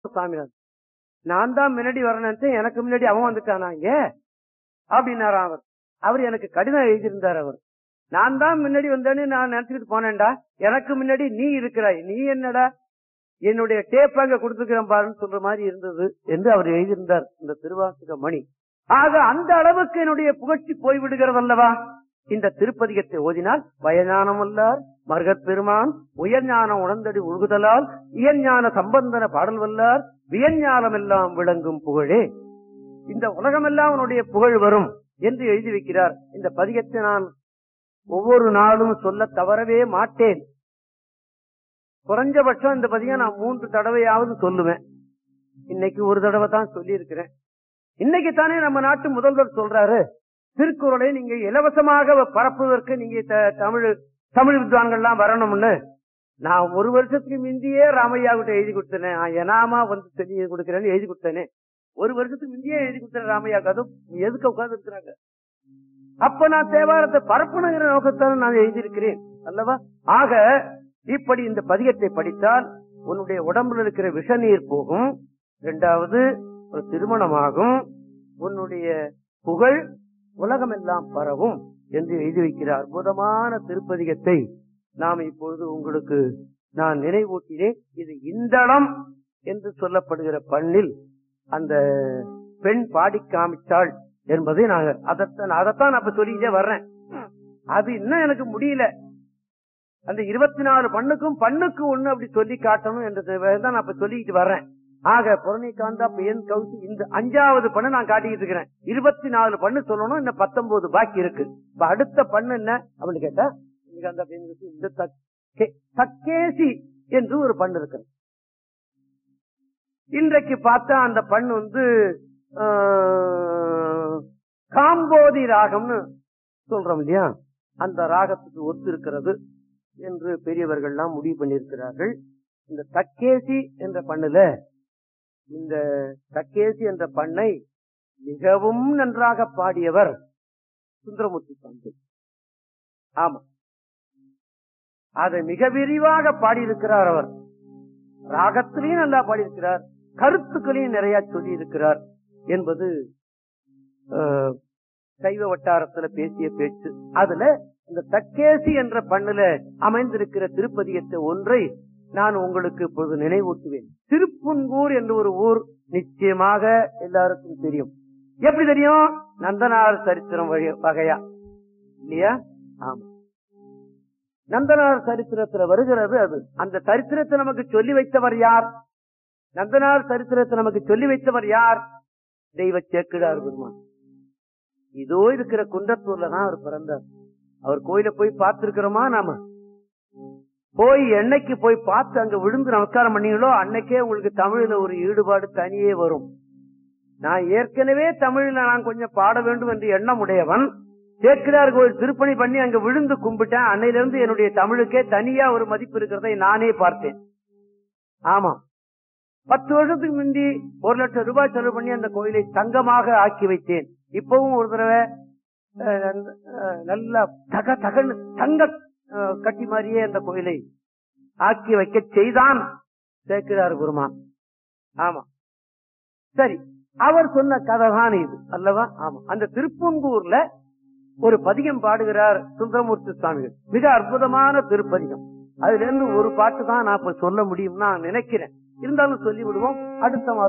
சாமிநாதன் நான் தான் முன்னாடி வரணுன்ட்டு எனக்கு முன்னாடி அவன் வந்துட்டானா இங்க அப்படின்னாராம் அவர் அவர் எனக்கு கடிதம் எழுதியிருந்தார் அவர் நான் தான் முன்னாடி வந்தேன்னு நான் நினைச்சுக்கிட்டு போனேன்டா எனக்கு முன்னாடி நீ இருக்கிறாய் நீ என்னடா என்னுடைய டேப் அங்க கொடுத்துக்கிறேன் பாருன்னு சொல்ற மாதிரி இருந்தது என்று அவர் எழுதியிருந்தார் இந்த திருவாசக மணி ஆக அந்த அளவுக்கு என்னுடைய புகழ்ச்சி போய்விடுகிறது அல்லவா இந்த திருப்பதிகத்தை ஓதினால் வயஞானம் வல்லார் மருகத் பெருமான் உயர்ஞானம் உணர்ந்தடி உழுகுதலால் இயஞ்ஞான சம்பந்தன பாடல் வல்லார் வியஞ்ஞானம் எல்லாம் விளங்கும் புகழே இந்த உலகமெல்லாம் அவனுடைய புகழ் வரும் என்று எழுதி வைக்கிறார் இந்த பதிகத்தை நான் ஒவ்வொரு நாளும் சொல்ல தவறவே மாட்டேன் குறைஞ்சபட்சம் இந்த பதிகம் நான் மூன்று தடவையாவது சொல்லுவேன் இன்னைக்கு ஒரு தடவை தான் சொல்லி இருக்கிறேன் இன்னைக்கு தானே நம்ம நாட்டு முதல்வர் சொல்றாரு திருக்குறளை நீங்க இலவசமாக பரப்புவதற்கு நீங்க த- தமிழ் தமிழ் வித்வான்கள்லாம் வரணும்னு நான் ஒரு வருஷத்துக்கு முந்தியே ராமையா கிட்ட எழுதி கொடுத்தேனே நான் எனாமா வந்து சொல்லி கொடுக்கிறேன்னு எழுதி கொடுத்தேனே ஒரு வருஷத்துக்கு முந்தையே எழுதி கொடுத்தேன் ராமையாக்கு அதுவும் எதுக்கு உட்கார்ந்து இருக்கிறாங்க அப்ப நான் தேவாரத்தை பரப்பணுங்கிற நோக்கத்தால நான் எழுதியிருக்கிறேன் அல்லவா ஆக இப்படி இந்த பதிகத்தை படித்தால் உன்னுடைய உடம்புல இருக்கிற விஷநீர் போகும் இரண்டாவது ஒரு திருமணமாகும் உன்னுடைய புகழ் உலகமெல்லாம் பரவும் என்று எழுதி வைக்கிற அற்புதமான திருப்பதிகத்தை நாம் இப்பொழுது உங்களுக்கு நான் நினைவூட்டினேன் இது இந்தளம் என்று சொல்லப்படுகிற பண்ணில் அந்த பெண் பாடி காமிச்சாள் என்பதை நான் அதைத்தான் அதைத்தான் நான் இப்ப சொல்லிக்கிட்டே வர்றேன் அது இன்னும் எனக்கு முடியல அந்த இருபத்தி நாலு பண்ணுக்கும் பண்ணுக்கு ஒண்ணு அப்படி சொல்லி காட்டணும் என்றதை தான் நான் இப்ப சொல்லிக்கிட்டு வர்றேன் ஆக புறணி காந்தா பெயன் கவுசி இந்த அஞ்சாவது பண்ணு நான் காட்டிக்கிட்டு இருக்கிறேன் இருபத்தி நாலு பண்ணு சொல்லணும் இன்னும் பத்தொன்பது பாக்கி இருக்கு இப்ப அடுத்த பண்ணு என்ன அப்படின்னு கேட்டா காந்தா பெயன் கவுசி இந்த தக்கே- தக்கேசி என்று ஒரு பண்ணு இருக்கு இன்றைக்கு பார்த்தா அந்த பண்ணு வந்து ஆஹ், காம்போதி ராகம்னு சொல்றோம் இல்லையா அந்த ராகத்துக்கு ஒத்து இருக்கிறது என்று பெரியவர்கள்லாம் முடிவு பண்ணியிருக்கிறார்கள் இந்த தக்கேசி என்ற பண்ணுல இந்த தக்கேசி என்ற பண்ணை மிகவும் நன்றாக பாடியவர் சுந்தரமூர்த்தி சுவாமி ஆமா அதை மிக விரிவாக பாடியிருக்கிறார் அவர் ராகத்திலையும் நல்லா பாடியிருக்கிறார் கருத்துக்களையும் நிறைய சொல்லி இருக்கிறார் என்பது அஹ், சைவ வட்டாரத்துல பேசிய பேச்சு அதுல இந்த தக்கேசி என்ற பண்ணுல அமைந்திருக்கிற திருப்பதியத்தை ஒன்றை நான் உங்களுக்கு இப்பொழுது நினைவூட்டுவேன் திருப்புன்கூர் என்ற ஒரு ஊர் நிச்சயமாக எல்லாருக்கும் தெரியும் எப்படி தெரியும் நந்தனார் சரித்திரம் வழி- வகையா இல்லையா ஆமா நந்தனார் சரித்திரத்துல வருகிறது அது அந்த சரித்திரத்தை நமக்கு சொல்லி வைத்தவர் யார் நந்தனார் சரித்திரத்தை நமக்கு சொல்லி வைத்தவர் யார் தெய்வ சேக்கிடார் பெருமான் இதோ இருக்கிற குன்றத்தூர்ல தான் அவர் பிறந்தார் அவர் கோயில போய் பார்த்திருக்கிறோமா நாம போய் என்னைக்கு போய் பார்த்து அங்க விழுந்து நமஸ்காரம் பண்ணீங்களோ அன்னைக்கே உங்களுக்கு தமிழ்ல ஒரு ஈடுபாடு தனியே வரும் நான் ஏற்கனவே தமிழ்ல நான் கொஞ்சம் பாட வேண்டும் என்று எண்ணம் உடையவன் சேக்கிரார் கோயில் திருப்பணி பண்ணி அங்க விழுந்து கும்பிட்டேன் அன்னையில இருந்து என்னுடைய தமிழுக்கே தனியா ஒரு மதிப்பு இருக்கிறதை நானே பார்த்தேன் ஆமா பத்து வருஷத்துக்கு முந்தி ஒரு லட்சம் ரூபாய் செலவு பண்ணி அந்த கோயிலை தங்கமாக ஆக்கி வைத்தேன் இப்பவும் ஒரு தடவை அஹ், நல்ல- அஹ், நல்ல தக தகன்னு தங்க அஹ், கட்டி மாதிரியே அந்த கோயிலை ஆக்கி வைக்க செய்தான் சேக்கிரார் குருமான் ஆமா சரி அவர் சொன்ன கதை தான் இது அல்லவா ஆமா அந்த திருப்பங்கூர்ல ஒரு பதிகம் பாடுகிறார் சுந்தரமூர்த்தி சுவாமிகள் மிக அற்புதமான திருப்பதிகம் அதுல இருந்து ஒரு பாட்டு தான் நான் இப்ப சொல்ல முடியும்னு நான் நினைக்கிறேன் இருந்தாலும் சொல்லி விடுவோம் அடுத்த மாதம்